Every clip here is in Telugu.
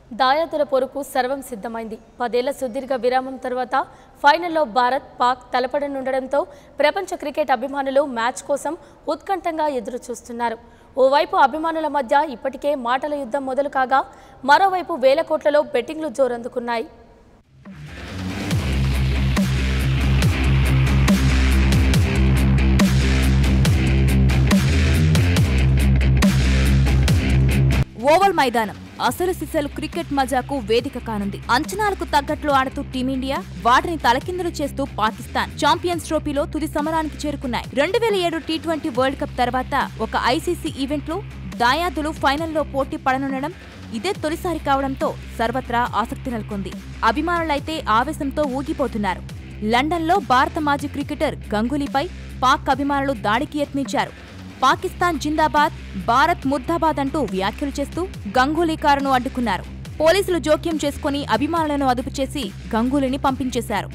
దాయాదుల పొరకు సర్వం సిద్ధమైంది పదేళ్ల సుదీర్ఘ విరామం తర్వాత ఫైనల్లో భారత్ పాక్ తలపడనుండడంతో ప్రపంచ క్రికెట్ అభిమానులు మ్యాచ్ కోసం ఉత్కంఠంగా ఎదురు చూస్తున్నారు ఓవైపు అభిమానుల మధ్య ఇప్పటికే మాటల యుద్ధం మొదలు కాగా మరోవైపు వేల కోట్లలో బెట్టింగ్లు జోరందుకున్నాయి ఓవల్ మైదానం అసలు సిసలు క్రికెట్ మజాకు వేదిక కానుంది అంచనాలకు తగ్గట్లు ఆడుతూ టీమిండియా వాటిని తలకిందులు చేస్తూ పాకిస్తాన్ ఛాంపియన్స్ ట్రోఫీలో తుది సమరానికి చేరుకున్నాయి రెండు వేల ఏడు టీ ట్వంటీ వరల్డ్ కప్ తర్వాత ఒక ఐసీసీ ఈవెంట్లో దాయాదులు ఫైనల్లో పోటీ పడనుండడం ఇదే తొలిసారి కావడంతో సర్వత్రా ఆసక్తి నెలకొంది అభిమానులైతే ఆవేశంతో ఊగిపోతున్నారు లండన్లో భారత మాజీ క్రికెటర్ గంగూలీపై పాక్ అభిమానులు దాడికి యత్నించారు పాకిస్తాన్ జిందాబాద్ భారత్ ముర్దాబాద్ అంటూ వ్యాఖ్యలు చేస్తూ గంగూలీ కారును అడ్డుకున్నారు పోలీసులు జోక్యం చేసుకుని అభిమానులను అదుపు చేసి గంగూలీని పంపించేశారు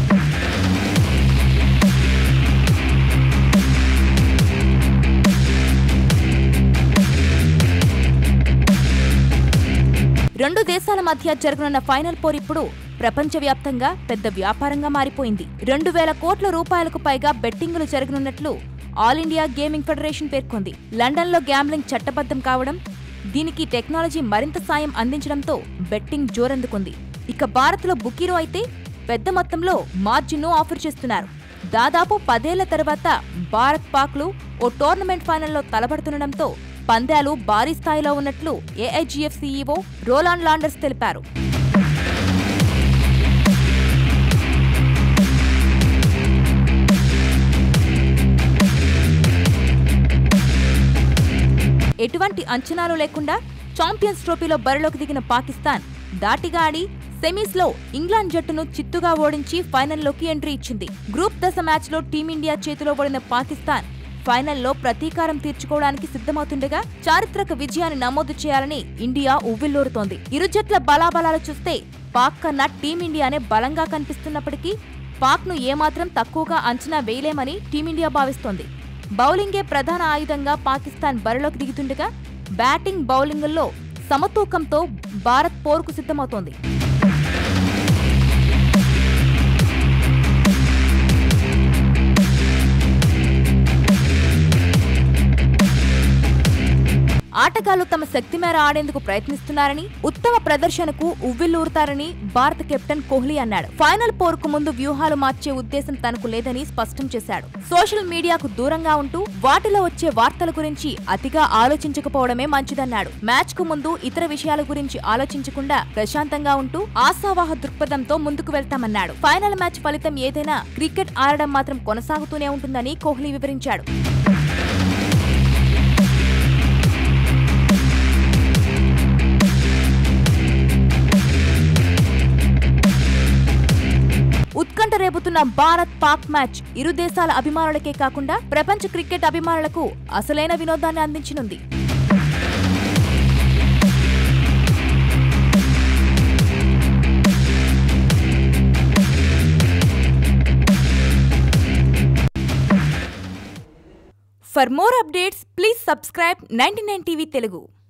రెండు దేశాల మధ్య జరగనున్న ఫైనల్ పోర్ ఇప్పుడు ప్రపంచవ్యాప్తంగా పెద్ద వ్యాపారంగా మారిపోయింది రెండు వేల కోట్ల రూపాయలకు పైగా బెట్టింగులు జరగనున్నట్లు ఆల్ ఇండియా గేమింగ్ ఫెడరేషన్ పేర్కొంది లండన్లో గ్యాంబ్లింగ్ చట్టబద్ధం కావడం దీనికి టెక్నాలజీ మరింత సాయం అందించడంతో బెట్టింగ్ జోరందుకుంది ఇక భారత్లో బుకీరో అయితే పెద్ద మొత్తంలో మార్జిన్ను ఆఫర్ చేస్తున్నారు దాదాపు పదేళ్ల తర్వాత భారత్ పాక్లు ఓ టోర్నమెంట్ ఫైనల్లో తలపడుతుండటంతో పందాలు భారీ స్థాయిలో ఉన్నట్లు ఏఐజీఎఫ్ సీఈఓ రోలాండ్ లాండర్స్ తెలిపారు ఎటువంటి అంచనాలు లేకుండా ఛాంపియన్స్ ట్రోఫీలో బరిలోకి దిగిన పాకిస్తాన్ దాటిగా ఆడి సెమీస్లో ఇంగ్లాండ్ జట్టును చిత్తుగా ఓడించి ఫైనల్లోకి ఎంట్రీ ఇచ్చింది గ్రూప్ దశ మ్యాచ్లో టీమిండియా చేతిలో పడిన పాకిస్తాన్ ఫైనల్లో ప్రతీకారం తీర్చుకోవడానికి సిద్ధమవుతుండగా చారిత్రక విజయాన్ని నమోదు చేయాలని ఇండియా ఉవ్విల్లూరుతోంది ఇరు జట్ల బలాబలాలు చూస్తే పాక్ కన్నా టీమిండియానే బలంగా కనిపిస్తున్నప్పటికీ పాక్ను ఏమాత్రం తక్కువగా అంచనా వేయలేమని టీమిండియా భావిస్తోంది బౌలింగే ప్రధాన ఆయుధంగా పాకిస్తాన్ బరిలోకి దిగుతుండగా బ్యాటింగ్ బౌలింగుల్లో సమతూకంతో భారత్ పోరుకు సిద్ధమవుతోంది ఆటగాళ్లు తమ శక్తి మేర ఆడేందుకు ప్రయత్నిస్తున్నారని ఉత్తమ ప్రదర్శనకు ఉవ్విల్లూరుతారని భారత కెప్టెన్ కోహ్లీ అన్నాడు ఫైనల్ పోరుకు ముందు వ్యూహాలు మార్చే ఉద్దేశం తనకు లేదని స్పష్టం చేశాడు సోషల్ మీడియాకు దూరంగా ఉంటూ వాటిలో వచ్చే వార్తల గురించి అతిగా ఆలోచించకపోవడమే మంచిదన్నాడు మ్యాచ్ కు ముందు ఇతర విషయాల గురించి ఆలోచించకుండా ప్రశాంతంగా ఉంటూ ఆశావాహ దృక్పథంతో ముందుకు వెళ్తామన్నాడు ఫైనల్ మ్యాచ్ ఫలితం ఏదైనా క్రికెట్ ఆడడం మాత్రం కొనసాగుతూనే ఉంటుందని కోహ్లీ వివరించాడు ఉత్కంఠ రేపుతున్న భారత్ పాక్ మ్యాచ్ ఇరు దేశాల అభిమానులకే కాకుండా ప్రపంచ క్రికెట్ అభిమానులకు అసలైన వినోదాన్ని అందించనుంది for more updates please subscribe ninety nine TV Telugu